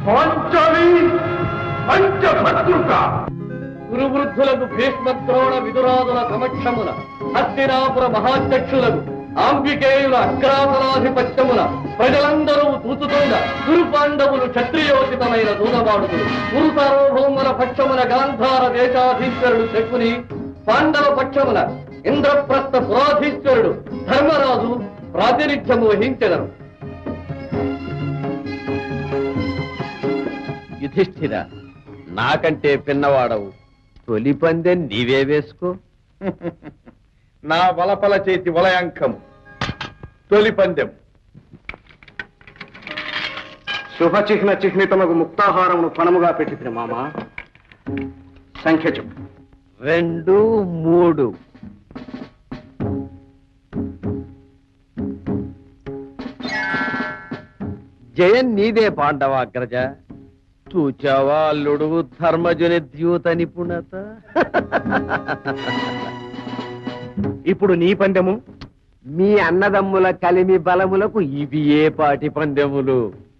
పాంచాలి పంచభద్రుక గురువృద్ధులకు భీష్మద్రోణ విదురాదుల సమక్షమున హస్తినాపుర మహాధ్యక్షులకు ఆంబికేయుల అగ్రాసనాధిపత్యమున ప్రజలందరూ తూచుతుండ గురు పాండవులు క్షత్రియోచితమైన దూనవాడుకులు గురు సార్వభౌముల పక్షమున గాంధార దేశాధీశ్వరుడు శకుని పాండవ పక్షమున ఇంద్రప్రస్థ పురాధీశ్వరుడు ధర్మరాజు ప్రాతినిధ్యము వహించెదరు యుధిష్ఠిర నాకంటే పిన్నవాడవు తొలి పందెం నీవే వేసుకో నా వలపల చేతి వలయాంకం తొలి పందెం శుభచిహ్న చిహ్నితమగు ముక్తాహారమును పణముగా పెట్టి మామ సంఖ్య చెప్పు రెండు మూడు జయం నీదే పాండవాగ్రజ చూచావా అల్లుడు ధర్మజుని ద్యూత నిపుణత ఇప్పుడు నీ పందెము మీ అన్నదమ్ముల కలిమి బలములకు ఇవి ఏ పాటి పందెములు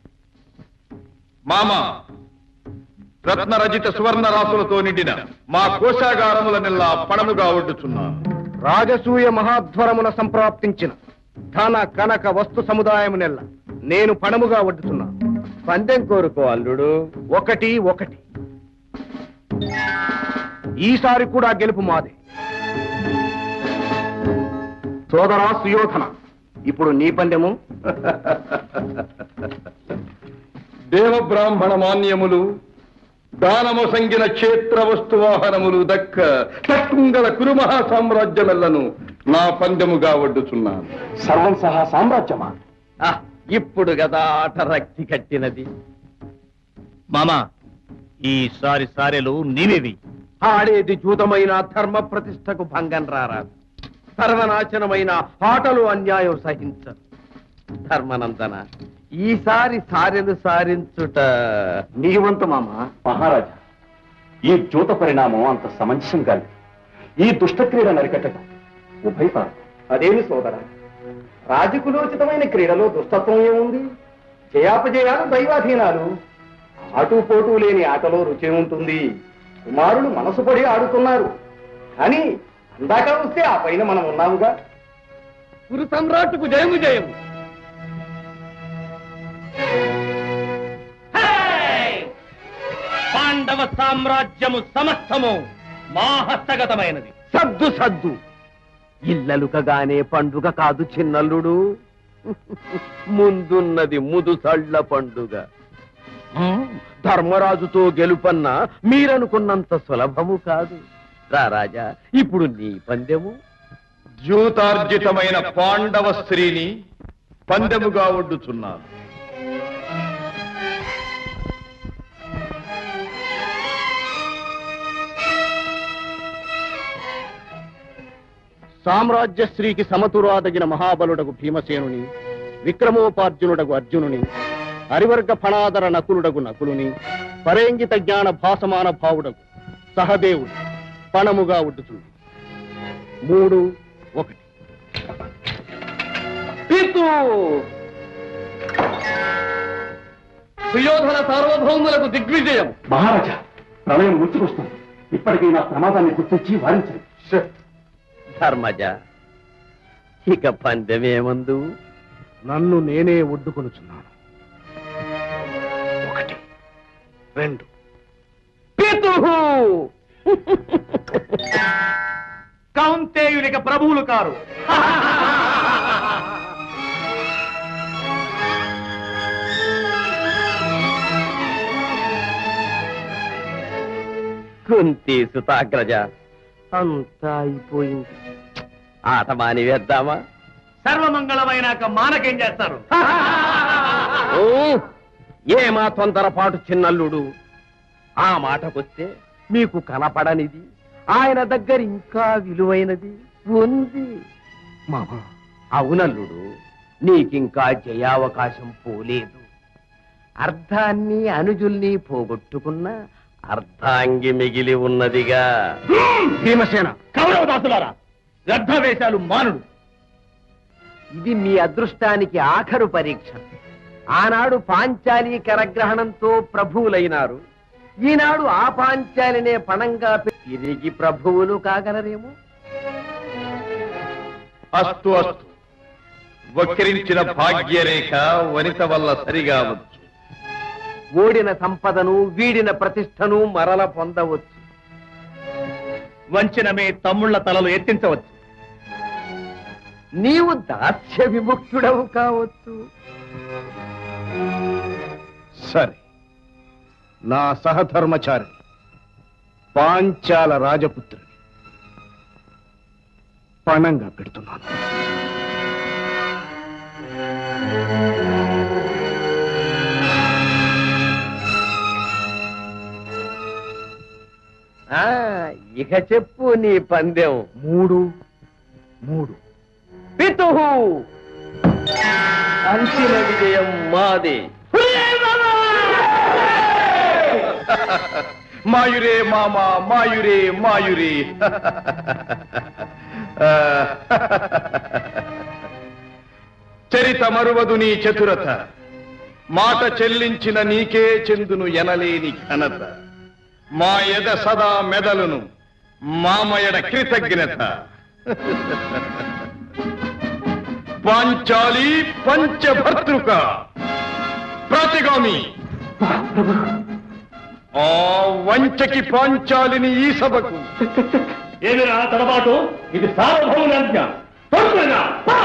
మామ రత్నరజిత సువర్ణ రాసులతో నిండిన మా కోశాగారముల నెల్లా పణముగా ఒడ్డుచున్నాను రాజసూయ మహాధ్వరమున సంప్రాప్తించిన ధన కనక వస్తు సముదాయము నెల్ల నేను పణముగా వడ్డుతున్నా పందెం కోరుకో అల్లుడు ఒకటి ఒకటి ఈసారి కూడా గెలుపు మాదే సోదరా సుయోధన ఇప్పుడు నీ పందెము దేవ బ్రాహ్మణ మాన్యములు దానము సంగిన క్షేత్ర వస్తు వాహనములు దక్క తక్కుంగల కురుమహా సామ్రాజ్యమెల్లను నా పందెముగా వడ్డుచున్నాను సర్వం సహా సామ్రాజ్యమా ఆ, ఇప్పుడు కదా ఆట రక్తి కట్టినది మామా ఈసారి సారెలు నీవేవి ఆడేది జూతమైన ధర్మ ప్రతిష్టకు భంగం రారాదు సర్వనాశనమైన ఆటలు అన్యాయం సహించరు ధర్మనందన ఈసారి సారెలు సారించుట నీ వంతు మామ మహారాజా ఈ జూత పరిణామం అంత సమంజసం కాదు ఈ దుష్టక్రీడ నరికట్టడం ఉభయపరం అదేమి సోదర రాజకులోచితమైన క్రీడలో దుష్టత్వం ఏముంది జయాపజయాలు దైవాధీనాలు ఆటుపోటు లేని ఆటలో రుచి ఉంటుంది కుమారులు మనసు పడి ఆడుతున్నారు కానీ అందాక వస్తే ఆ పైన మనం ఉన్నాముగా గురు సమ్రాట్టుకు జయము జయము పాండవ సామ్రాజ్యము సమస్తము మా హస్తగతమైనది సద్దు సద్దు ఇల్లలుకగానే పండుగ కాదు చిన్నల్లుడు ముందున్నది ముదుసళ్ళ పండుగ ధర్మరాజుతో గెలుపన్న మీరనుకున్నంత సులభము కాదు రా రాజా ఇప్పుడు నీ పందెము జ్యూతార్జితమైన పాండవ స్త్రీని పందెముగా ఒడ్డుచున్నాను సామ్రాజ్య స్త్రీకి సమతురాదగిన మహాబలుడగు భీమసేనుని విక్రమోపార్జునుడగు అర్జునుని హరివర్గ ఫణాదర నకులుడగు నకులుని పరేంగిత జ్ఞాన భాసమాన భావుడగు సహదేవుడు పణముగా ఉడ్డుతుంది మూడు ఒకటి పితు సుయోధన సార్వభౌములకు దిగ్విజయం మహారాజా ప్రళయం ముంచుకొస్తుంది ఇప్పటికైనా ప్రమాదాన్ని గుర్తించి వారించండి ధర్మజ ఇక పందెమేమందు నన్ను నేనే ఒడ్డుకొనుచున్నాను ఒకటి రెండు పితు కౌంతేయునిక ప్రభువులు కారు కుంతి సుతాగ్రజ అంతా అయిపోయింది ఆట మాని వేద్దామా సర్వమంగళమైనాక మానకేం చేస్తారు ఊ, ఏమా తొందరపాటు చిన్నల్లుడు ఆ మాటకొస్తే మీకు కనపడనిది ఆయన దగ్గర ఇంకా విలువైనది ఉంది మామా అవునల్లుడు నీకింకా జయావకాశం పోలేదు అర్థాన్ని అనుజుల్ని పోగొట్టుకున్న అర్ధాంగి మిగిలి ఉన్నదిగా భీమసేన కౌరవదాసులారా రద్ధవేశాలు మానుడు ఇది మీ అదృష్టానికి ఆఖరు పరీక్ష ఆనాడు పాంచాలి కరగ్రహణంతో ప్రభువులైనారు ఈనాడు ఆ పాంచాలినే పణంగా పెట్టి తిరిగి ప్రభువులు కాగలరేమో అస్తు అస్తు వక్రించిన భాగ్యరేఖ వనిత వల్ల సరిగా వచ్చు ఓడిన సంపదను వీడిన ప్రతిష్టను మరల పొందవచ్చు వంచిన మీ తమ్ముళ్ల తలలు ఎత్తించవచ్చు నీవు దాస్య విముక్తుడవు కావచ్చు సరే నా సహధర్మచారి పాంచాల రాజపుత్రుని పణంగా పెడుతున్నాను ఆ ఇక చెప్పు నీ పందెం మూడు మూడు పితు అంతిమ విజయం మాదే మాయురే మామ మాయురే మాయురే చరిత మరువదు నీ చతురత మాట చెల్లించిన నీకే చెందును ఎనలేని ఘనత మా ఎద సదా మెదలును మామయడ కృతజ్ఞత పాంచాలి పంచభర్తృక ప్రతిగామి ఆ వంచకి పాంచాలిని ఈ సభకు ఏమిరా తడబాటు ఇది సార్వభౌమాజ్ఞ తొలగిరా. పా!